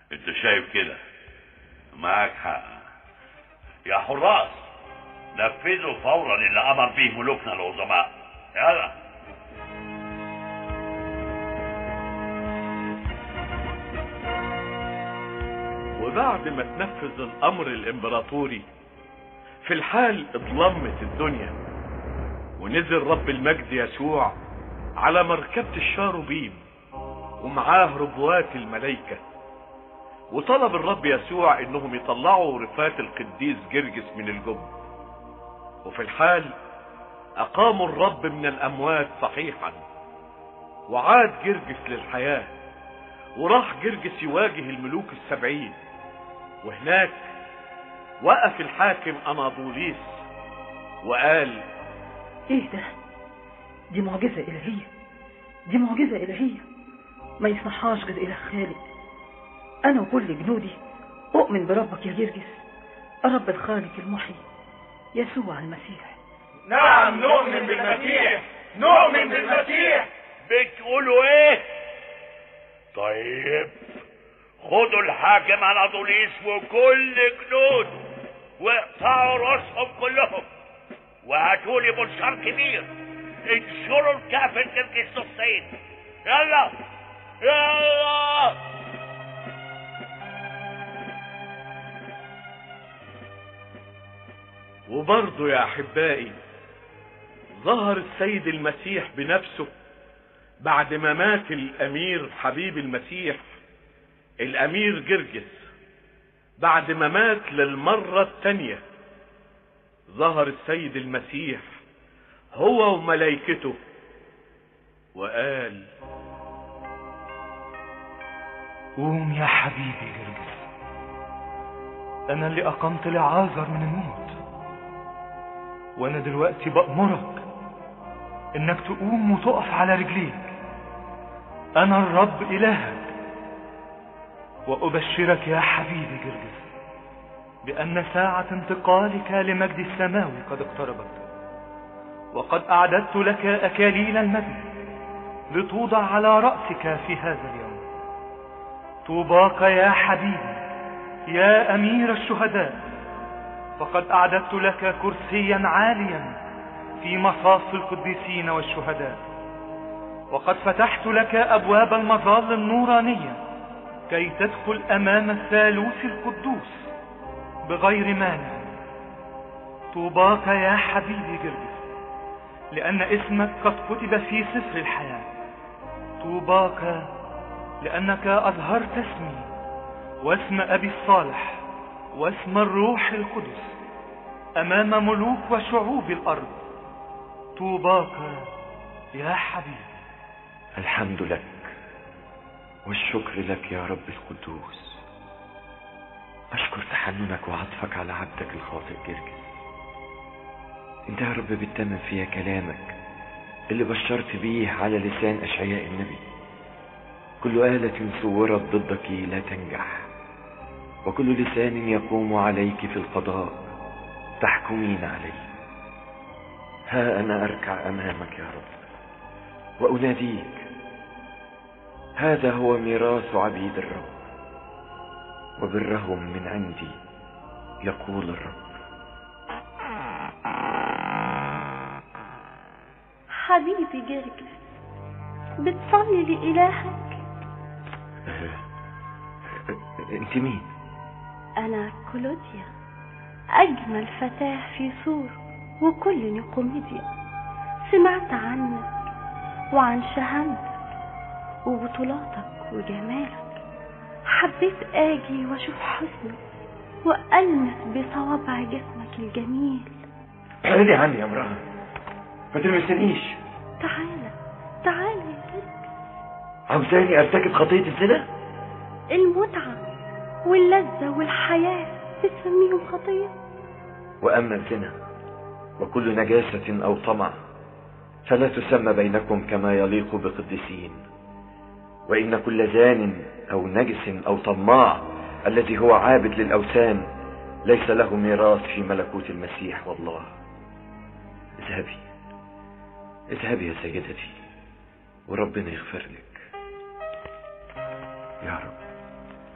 انت شايف كده معاك حق يا حراس نفذوا فورا اللي امر به ملوكنا العظماء يلا وبعد ما تنفذ الامر الامبراطوري في الحال اضلمت الدنيا ونزل رب المجد يسوع على مركبة الشاروبيم ومعاه ربوات الملائكة وطلب الرب يسوع انهم يطلعوا رفات القديس جرجس من الجب وفي الحال اقاموا الرب من الاموات صحيحا وعاد جرجس للحياة وراح جرجس يواجه الملوك السبعين وهناك وقف الحاكم اناضوليس وقال ايه ده دي معجزة الهية دي معجزة الهية ما يصنعهاش غير اله خالق انا وكل جنودي اؤمن بربك يا جرجس الرب الخالق المحيي يسوع المسيح نعم نؤمن بالمسيح نؤمن بالمسيح بتقولوا ايه طيب خدوا الحاكم اناضوليس وكل جنود واقطعوا راسهم كلهم وهاتوا لي منشار كبير انشروا الكافر جرجس نصين يلا يلا وبرضه يا احبائي ظهر السيد المسيح بنفسه بعد ما مات الامير حبيب المسيح الامير جرجس بعد ما مات للمرة التانية ظهر السيد المسيح هو وملائكته وقال قوم يا حبيبي جرجس انا اللي اقمت لعازر من الموت وانا دلوقتي بأمرك انك تقوم وتقف على رجليك انا الرب الهك وابشرك يا حبيبي جرجس بان ساعة انتقالك لمجد السماوي قد اقتربت وقد اعددت لك اكاليل المجد لتوضع على رأسك في هذا اليوم طوباك يا حبيبي يا امير الشهداء فقد اعددت لك كرسيا عاليا في مصاف القديسين والشهداء وقد فتحت لك ابواب المظال النورانية كي تدخل امام الثالوث القدوس بغير مانع طوباك يا حبيبي جرجس لان اسمك قد كتب في سفر الحياة طوباك لانك اظهرت اسمي واسم ابي الصالح واسم الروح القدس امام ملوك وشعوب الارض طوباك يا حبيبي الحمد لك والشكر لك يا رب القدوس أشكر تحننك وعطفك على عبدك الخاطئ جرجس انت يا رب بتتمم فيها كلامك اللي بشرت بيه على لسان أشعياء النبي كل آلة صورت ضدك لا تنجح وكل لسان يقوم عليك في القضاء تحكمين عليه ها أنا أركع أمامك يا رب وأناديك هذا هو ميراث عبيد الرب وبرهم من عندي يقول الرب حبيبي جرجس بتصلي لإلهك انت مين أنا كلوديا أجمل فتاة في سور وكل نيقوميديا سمعت عنك وعن شهامتك وبطولاتك وجمالك حبيت آجي وأشوف حسنك وألمس بصوابع جسمك الجميل ابعدي عني يا امرأة ما تلمسنيش تعالى تعالى يا جرجس عاوزاني ارتكب خطية الزنا المتعة واللذة والحياة بتسميهم خطية واما الزنا وكل نجاسة او طمع فلا تسمى بينكم كما يليق بقدسين وان كل زان او نجس او طماع الذي هو عابد للاوثان ليس له ميراث في ملكوت المسيح والله اذهبي اذهبي يا سيدتي وربنا يغفر لك يا رب